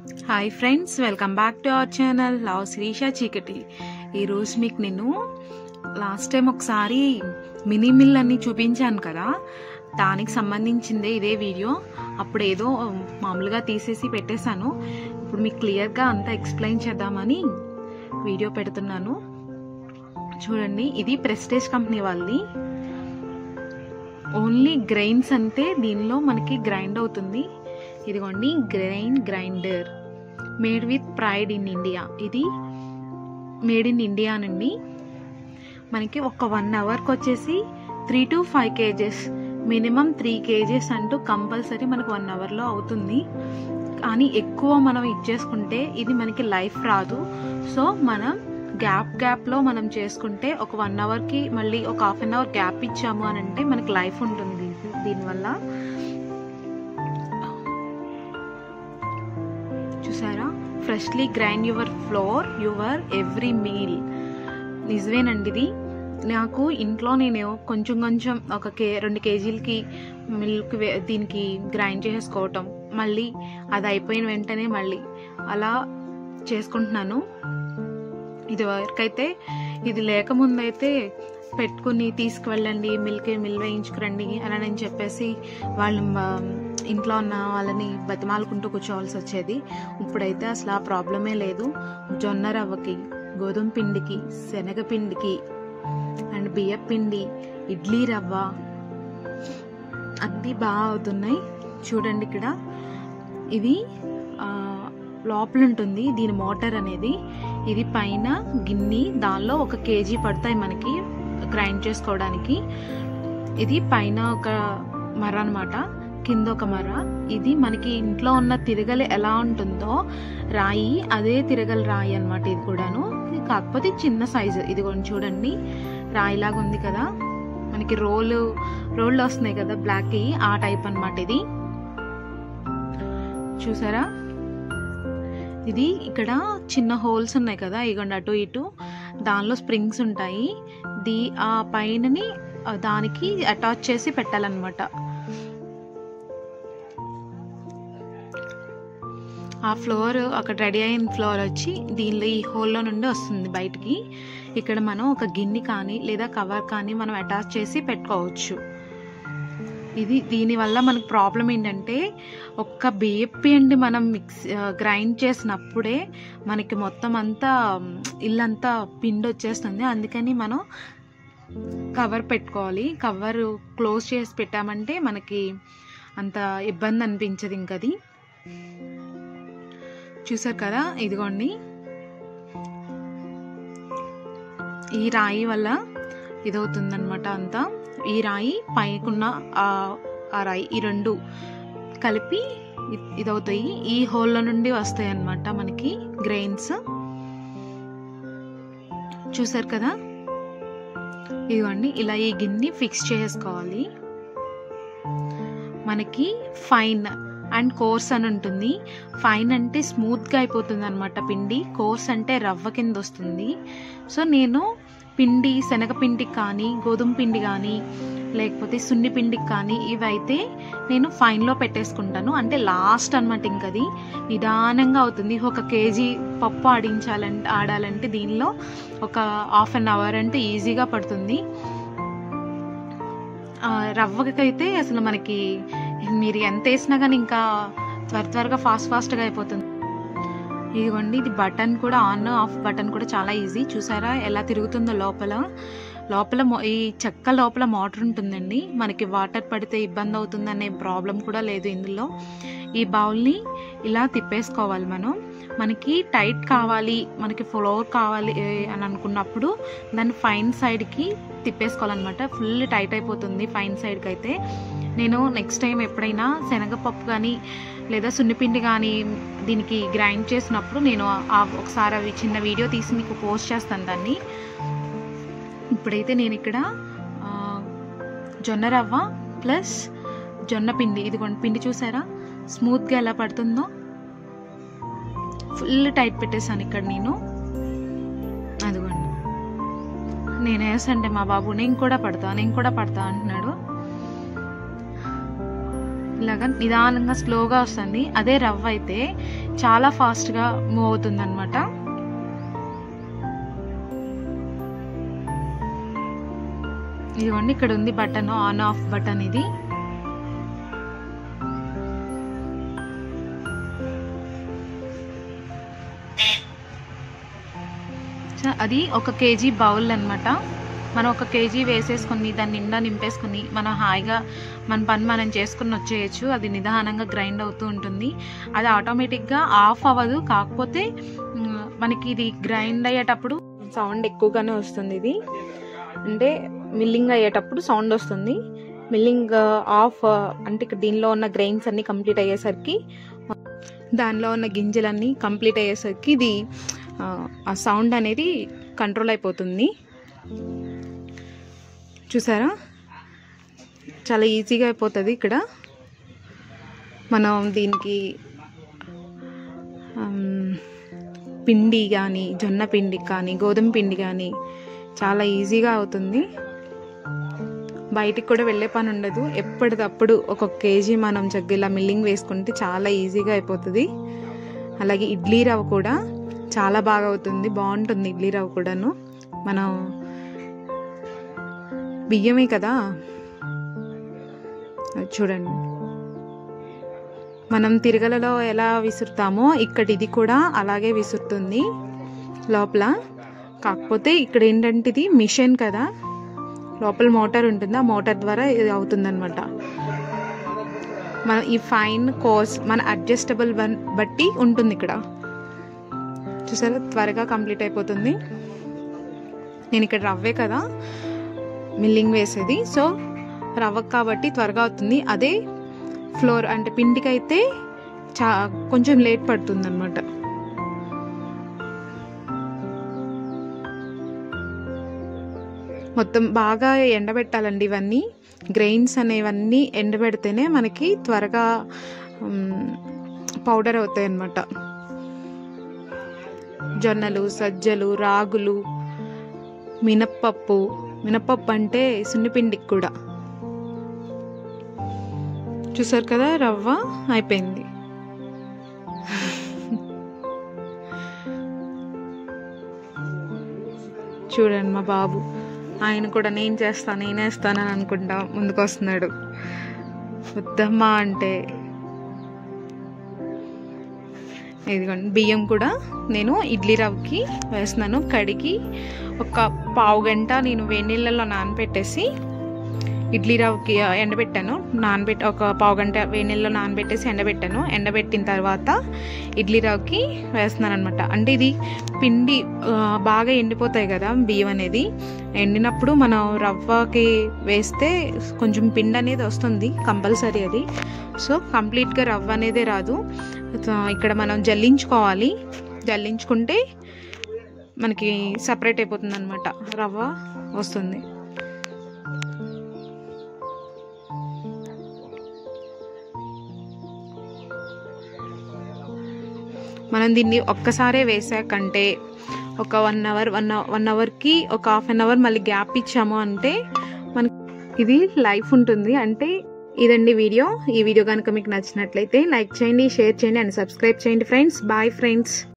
hi friends welcome back to our channel love Srisha Cheekati ఈరోజు మీకు నేను లాస్ట్ టైం ఒకసారి మినీ మిల్ అని చూపించాను కదా దానికి సంబంధించిందే ఇదే వీడియో అప్పుడు ఏదో మామూలుగా తీసేసి పెట్టేశాను ఇప్పుడు మీకు క్లియర్గా అంతా ఎక్స్ప్లెయిన్ చేద్దామని వీడియో పెడుతున్నాను చూడండి ఇది ప్రెస్టేజ్ కంపెనీ వాళ్ళది ఓన్లీ గ్రైన్స్ అంతే దీనిలో మనకి గ్రైండ్ అవుతుంది ఇదిగోండి grain grinder made with pride in India ఇది మేడ్ ఇన్ ఇండియా నుండి మనకి ఒక వన్ అవర్కి వచ్చేసి three to five kgs minimum three kgs అంటూ కంపల్సరీ మనకు వన్ అవర్లో అవుతుంది కానీ ఎక్కువ మనం ఇచ్చేసుకుంటే ఇది మనకి లైఫ్ రాదు సో మనం గ్యాప్ గ్యాప్లో మనం చేసుకుంటే ఒక వన్ అవర్కి మళ్ళీ ఒక హాఫ్ అన్ అవర్ గ్యాప్ ఇచ్చాము అని అంటే మనకి లైఫ్ ఉంటుంది దీనివల్ల చూసారా freshly grind your flour your every meal నిజమేనండి ఇది నాకు ఇంట్లో నేను కొంచెం కొంచెం ఒక కే రెండు కేజీలకి మిల్క్ దీనికి గ్రైండ్ చేసుకోవటం మళ్ళీ అది అయిపోయిన వెంటనే మళ్ళీ అలా చేసుకుంటున్నాను ఇది వరకైతే ఇది లేకముందైతే పెట్టుకుని తీసుకువెళ్ళండి మిల్క్ మిల్ వేయించుకురండి అని నేను చెప్పేసి వాళ్ళు ఇంట్లో ఉన్న వాళ్ళని బతిమాలుకుంటూ కూర్చోవాల్సి వచ్చేది ఇప్పుడైతే అసలు ఆ ప్రాబ్లమే లేదు జొన్న రవ్వకి గోధుమ పిండికి శనగపిండికి అండ్ బియ్య పిండి ఇడ్లీ రవ్వ అన్నీ బాగా అవుతున్నాయి చూడండి ఇక్కడ ఇది లోపల ఉంటుంది దీని మోటార్ అనేది ఇది పైన గిన్నె దానిలో ఒక కేజీ పడతాయి మనకి గ్రైండ్ చేసుకోవడానికి ఇది పైన ఒక మర అనమాట కింద ఒక మర ఇది మనకి ఇంట్లో ఉన్న తిరగలి ఎలా ఉంటుందో రాయి అదే తిరగలి రాయి అనమాట ఇది కూడాను కాకపోతే చిన్న సైజు ఇది కొంచెం చూడండి రాయిలాగా ఉంది కదా మనకి రోలు రోళ్ళు వస్తున్నాయి కదా బ్లాక్ ఆ టైప్ అనమాట ఇది చూసారా ఇది ఇక్కడ చిన్న హోల్స్ ఉన్నాయి కదా ఇగోండి అటు ఇటు దానిలో స్ప్రింగ్స్ ఉంటాయి ది ఆ పైనని దానికి అటాచ్ చేసి పెట్టాలన్నమాట ఆ ఫ్లోర్ అక్కడ రెడీ అయిన ఫ్లోర్ వచ్చి దీనిలో ఈ హోల్లో నుండి వస్తుంది బయటికి ఇక్కడ మనం ఒక గిన్నె కానీ లేదా కవర్ కానీ మనం అటాచ్ చేసి పెట్టుకోవచ్చు ఇది దీనివల్ల మనకు ప్రాబ్లం ఏంటంటే ఒక్క బియ్యపిండి మనం మిక్స్ గ్రైండ్ చేసినప్పుడే మనకి మొత్తం అంతా ఇల్లంతా పిండి వచ్చేస్తుంది అందుకని మనం కవర్ పెట్టుకోవాలి కవర్ క్లోజ్ చేసి పెట్టామంటే మనకి అంత ఇబ్బంది అనిపించదు ఇంకది చూసారు కదా ఇదిగోండి ఈ రాయి వల్ల ఇదవుతుందనమాట అంతా ఈ రాయి పైకున్న ఆ రాయి ఈ రెండు కలిపి ఇదవుతాయి ఈ హోల్లో నుండి వస్తాయి అన్నమాట మనకి గ్రెయిన్స్ చూసారు కదా ఇదిగోండి ఇలా ఈ గిన్నె ఫిక్స్ చేసుకోవాలి మనకి ఫైన్ అండ్ కోర్స్ అని ఉంటుంది ఫైన్ అంటే స్మూత్గా అయిపోతుంది అనమాట పిండి కోర్స్ అంటే రవ్వ కింద వస్తుంది సో నేను పిండి శనగపిండికి కానీ గోధుమ పిండి కానీ లేకపోతే సున్ని పిండికి కానీ ఇవైతే నేను ఫైన్లో పెట్టేసుకుంటాను అంటే లాస్ట్ అనమాట ఇంకది నిదానంగా అవుతుంది ఒక కేజీ పప్పు ఆడించాలంటే ఆడాలంటే దీనిలో ఒక హాఫ్ అన్ అవర్ అంటే ఈజీగా పడుతుంది రవ్వకైతే అసలు మనకి మీరు ఎంత వేసినా కానీ ఇంకా త్వర త్వరగా ఫాస్ట్ ఫాస్ట్గా అయిపోతుంది ఇదిగోండి ఇది బటన్ కూడా ఆన్ ఆఫ్ బటన్ కూడా చాలా ఈజీ చూసారా ఎలా తిరుగుతుందో లోపల లోపల ఈ చెక్క లోపల మోటార్ ఉంటుందండి మనకి వాటర్ పడితే ఇబ్బంది అవుతుంది అనే ప్రాబ్లం కూడా లేదు ఇందులో ఈ బౌల్ని ఇలా తిప్పేసుకోవాలి మనం మనకి టైట్ కావాలి మనకి ఫ్లోర్ కావాలి అని అనుకున్నప్పుడు దాన్ని ఫైన్ సైడ్కి తిప్పేసుకోవాలన్నమాట ఫుల్ టైట్ అయిపోతుంది ఫైన్ సైడ్కి అయితే నేను నెక్స్ట్ టైం ఎప్పుడైనా శనగపప్పు కానీ లేదా సున్నిపిండి కానీ దీనికి గ్రైండ్ చేసినప్పుడు నేను ఒకసారి అవి చిన్న వీడియో తీసి మీకు పోస్ట్ చేస్తాను దాన్ని ఇప్పుడైతే నేను ఇక్కడ జొన్న రవ్వ ప్లస్ జొన్న పిండి ఇదిగోండి పిండి చూసారా స్మూత్గా ఎలా పడుతుందో ఫుల్ టైట్ పెట్టేశాను ఇక్కడ నేను అదిగోండి నేను వేసంటే మా బాబు నేను కూడా పడతా నేను కూడా పడతా అంటున్నాడు ఇలాగా నిదానంగా స్లోగా వస్తుంది అదే రవ్వ అయితే చాలా ఫాస్ట్గా మూవ్ అవుతుంది అనమాట ఇదిగోండి ఇక్కడ ఉంది బటన్ ఆన్ ఆఫ్ బటన్ ఇది సో అది ఒక కేజీ బౌల్ అన్నమాట మనం ఒక కేజీ వేసేసుకొని దాన్ని నిండా నింపేసుకొని మనం హాయిగా మన పని మనం చేసుకుని వచ్చేయచ్చు అది నిదానంగా గ్రైండ్ అవుతూ ఉంటుంది అది ఆటోమేటిక్గా ఆఫ్ అవ్వదు కాకపోతే మ్, మనకి ఇది గ్రైండ్ అయ్యేటప్పుడు సౌండ్ ఎక్కువగానే వస్తుంది ఇది అంటే మిల్లింగ్ అయ్యేటప్పుడు సౌండ్ వస్తుంది మిల్లింగ్ ఆఫ్ అంటే ఇక్కడ దీనిలో ఉన్న గ్రెయిన్స్ అన్ని కంప్లీట్ అయ్యేసరికి దానిలో ఉన్న గింజలన్నీ కంప్లీట్ అయ్యేసరికి ఇది ఆ, ఆ సౌండ్ అనేది కంట్రోల్ అయిపోతుంది చూసారా చాలా ఈజీగా అయిపోతుంది ఇక్కడ మనం దీనికి ఆమ్, పిండి కానీ జొన్న పిండి కానీ గోధుమ పిండి కానీ చాలా ఈజీగా అవుతుంది బయటికి కూడా వెళ్ళే పని ఉండదు ఎప్పటికప్పుడు ఒక్కొక్క కేజీ మనం చక్కగా ఇలా మిల్లింగ్ వేసుకుంటే చాలా ఈజీగా అయిపోతుంది అలాగే ఇడ్లీ రవ్వ కూడా చాలా బాగా అవుతుంది బాగుంటుంది ఇడ్లీ రవ్వ కూడాను మనం బియ్యమే కదా అది చూడండి మనం తిరగలలో ఎలా విసురుతామో ఇక్కడ ఇది కూడా అలాగే విసురుతుంది లోపల కాకపోతే ఇక్కడ ఏంటంటే ఇది మిషన్ కదా లోపల మోటార్ ఉంటుంది ఆ మోటార్ ద్వారా ఇది అవుతుంది అనమాట మన ఈ ఫైన్ కోర్స్ మన అడ్జస్టబుల్ వన్ బట్టి ఉంటుంది ఇక్కడ చూసారా త్వరగా కంప్లీట్ అయిపోతుంది నేను ఇక్కడ రవ్వే కదా మిల్లింగ్ వేసేది సో రవ్వ కాబట్టి త్వరగా అవుతుంది అదే ఫ్లోర్ అంటే పిండికి అయితే చా కొంచెం లేట్ పడుతుంది అనమాట మొత్తం బాగా ఎండబెట్టాలండి ఇవన్నీ గ్రెయిన్స్ అనేవన్నీ ఎండబెడితేనే మనకి త్వరగా పౌడర్ అవుతాయి అన్నమాట జొన్నలు సజ్జలు రాగులు మినప్పప్పు మినప్పప్పు అంటే సున్నిపిండికి కూడా చూసారు కదా రవ్వ అయిపోయింది చూడండి మా బాబు ఆయన కూడా నేను చేస్తా నేనేస్తానని అనుకుంటా ముందుకు వస్తున్నాడు వద్దమ్మా అంటే ఇదిగోండి బియ్యం కూడా నేను ఇడ్లీ రవ్వకి వేస్తున్నాను కడిగి ఒక పావు గంట నేను వేడి నీళ్ళలో నానబెట్టేసి ఇడ్లీ రవ్వకి ఎండబెట్టాను నానబెట్టి ఒక పావు గంట వేడి నీళ్ళలో నానబెట్టేసి ఎండబెట్టాను ఎండబెట్టిన తర్వాత ఇడ్లీ రవ్వకి వేస్తున్నాను అనమాట అంటే ఇది పిండి ఆ, బాగా ఎండిపోతాయి కదా బియ్యం అనేది ఎండినప్పుడు మనం రవ్వకి వేస్తే కొంచెం పిండి అనేది వస్తుంది కంపల్సరీ అది సో కంప్లీట్గా రవ్వ అనేది రాదు సో ఇక్కడ మనం జల్లించుకోవాలి జల్లించుకుంటే మనకి సపరేట్ అయిపోతుంది అనమాట రవ్వ వస్తుంది మనం దీన్ని ఒక్కసారే వేసాకంటే ఒక వన్ అవర్ వన్ వన్ అవర్కి ఒక హాఫ్ అన్ అవర్ మళ్ళీ గ్యాప్ ఇచ్చాము అంటే మనకి ఇది లైఫ్ ఉంటుంది అంటే ఇదండి వీడియో ఈ వీడియో కనుక మీకు నచ్చినట్లయితే లైక్ చేయండి షేర్ చేయండి అండ్ సబ్స్క్రైబ్ చేయండి ఫ్రెండ్స్ బాయ్ ఫ్రెండ్స్